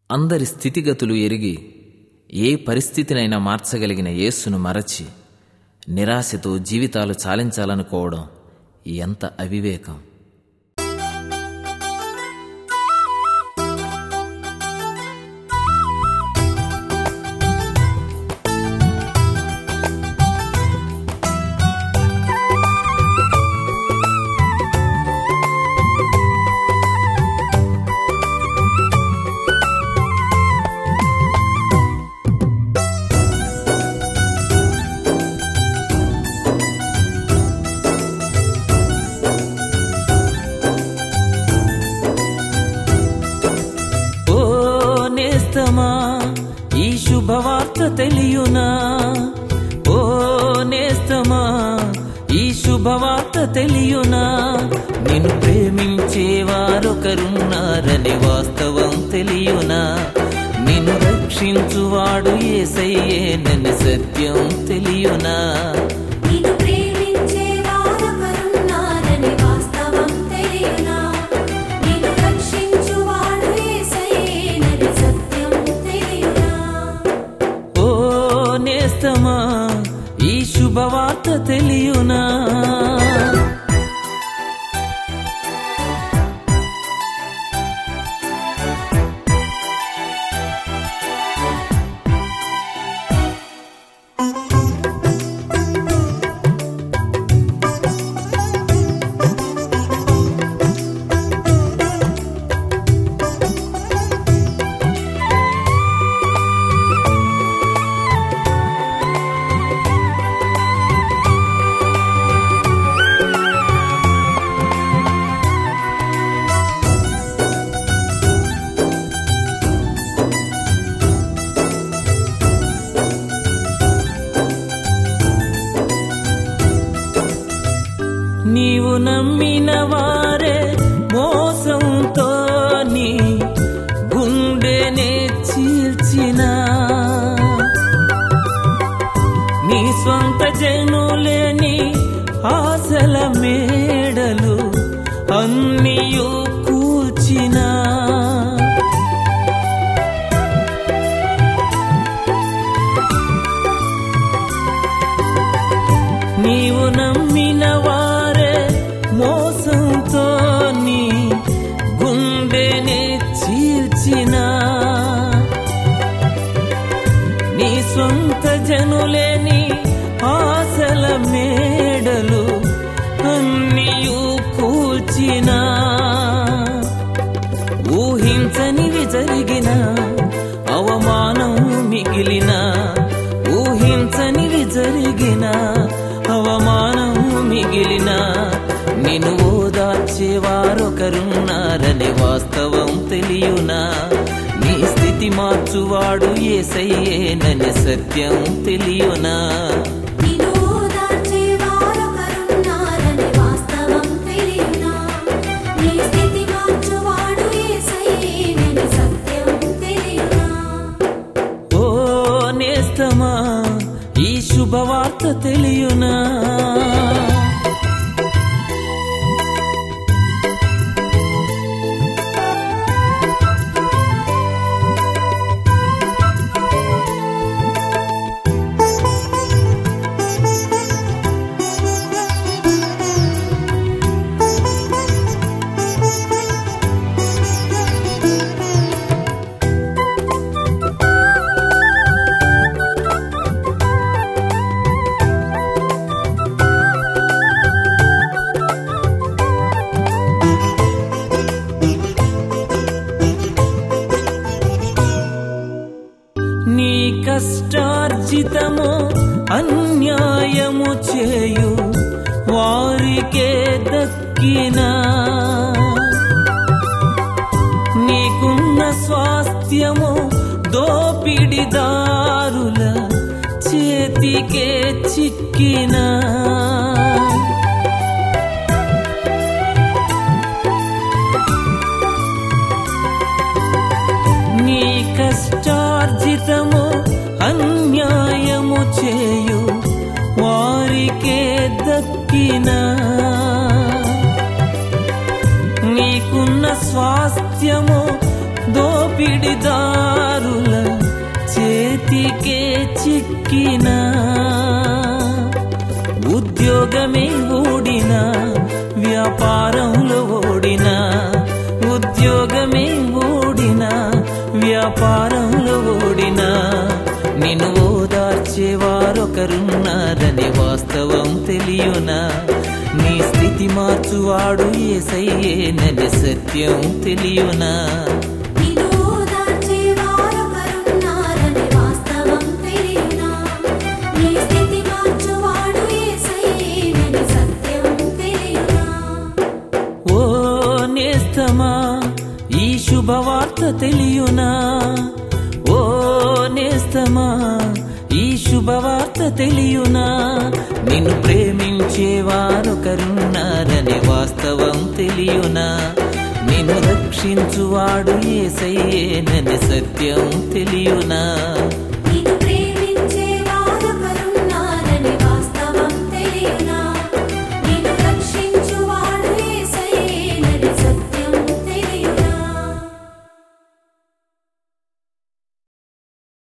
అందరి స్థితిగతులు ఎరిగి ఏ పరిస్థితినైనా మార్చగలిగిన యేసును మరచి నిరాశతో జీవితాలు చాలించాలనుకోవడం ఎంత అవివేకం ఓ నేస్తమా ఈ శుభవార్త తెలియునా ఓ నేస్తమా ఈ శుభవార్త తెలియునా నిన్ను ప్రేమించే వారొకరున్నారని వాస్తవం తెలియునా నిన్ను రక్షించువాడు ఏసయ్యేనని సత్యం తెలియునా నిన్ను ప్రేమించే వారొకరున్నారని వాస్తవం తెలియనా నిన్ను రక్షించువాడు యేసయ్యేనని సత్యం తెలియనా ఓ నేస్తమా ఈ శుభవార్త తెలియునా నీవు నమ్మిన వారే మోసంతో నీ గుండెనే చీల్చిన నీ స్వంత జనులేని ఆశల మేడలు అన్నియు కూల్చినా నీవు నమ్మిన వారే మోసంతో నీ గుండెనే చీల్చిన నీ సొంత జనులేని ఆశల మేడలు అన్నియు కూల్చిన ఊహించనివి జరిగిన అవమానం మిగిలిన ఊహించనివి జరిగిన అవమానం మిగిలిన నిన్ను ఓదార్చేవారొకరున్నారని వాస్తవం తెలియునా నీ స్థితి మార్చువాడు ఏసయ్యేనని సత్యం తెలియునా నిన్ను ఓదార్చే వారొకరున్నారని వాస్తవం తెలియనా నీ స్థితి మార్చువాడు యేసయ్యేనని సత్యం తెలియనా ఓ నేస్తమా ఈ శుభవార్త తెలియునా నీ కష్టార్జితము అన్యాయము చేయు వారికే దక్కినా నీకున్న స్వాస్థ్యము దోపిడిదారుల చేతికే చిక్కినా నీ కష్టార్జితము అన్యాయము చేయు వారికే దక్కినా నీకున్న స్వాస్థ్యము దోపిడిదారుల చిక్కినా ఉద్యోగమే ఓడినా వ్యాపారంలో ఓడినా ఉద్యోగమే ఓడినా వ్యాపారంలో ఓడినా నిన్ను ఓదార్చేవారొకరున్నారని వాస్తవం తెలియనా నీ స్థితి మార్చువాడు ఏసయ్యేనని సత్యం తెలియనా నిన్ను ఓదార్చేవారొకరున్నారని వాస్తవం తెలియునా? నీ స్థితి మార్చువాడు యేసయ్యేనని సత్యం తెలియునా? ఓ నేస్తమా ఈ శుభవార్త తెలియనా ఓ నేస్తమా ఈ శుభవార్త తెలియనా నిన్ను ప్రేమించేవారొకరున్నారని వాస్తవం తెలియనా నిన్ను రక్షించువాడు ఏసయ్యేనని సత్యం తెలియనా